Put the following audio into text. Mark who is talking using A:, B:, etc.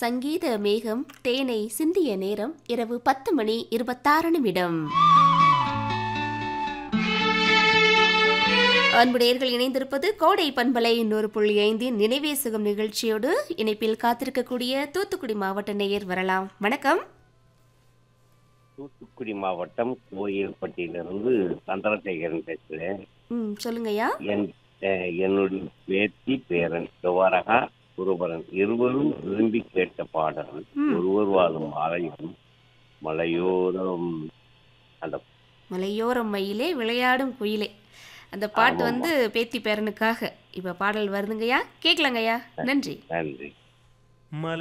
A: சங்கீத மேகம் தேனை சிந்திய நேரம் இரவு பத்து மணி இருபத்தாறு நிமிடம் அன்புடையர்கள் இணைந்திருப்பது கோடை பண்பலை நூறு புள்ளி ஐந்தின் நினைவே சுகம் நிகழ்ச்சியோடு இணைப்பில் காத்திருக்கக்கூடிய தூத்துக்குடி மாவட்ட நேயர் வரலாம் வணக்கம்
B: தூத்துக்குடி மாவட்டம் கோயில்பட்டியிலிருந்து சந்திரசேகரன் பேசுகிறேன்
A: ம் சொல்லுங்கய்யா
B: என் அஹ், என்னுடைய பேத்தி பேரன் துவரகா குருபரன் இருவரும் விரும்பி கேட்ட பாடல்
A: ம்.
B: ஒருவர் வாழும் ஆலயம் மலையோரம் அந்த
A: மலையோரம் மயிலே விளையாடும் குயிலே அந்த பாட்டு
B: ஆமாம்மா.
A: வந்து பேத்தி பேரனுக்காக இப்ப பாடல் வருதுங்கய்யா கேட்கலாங்கய்யா நன்றி
B: நன்றி
C: மலை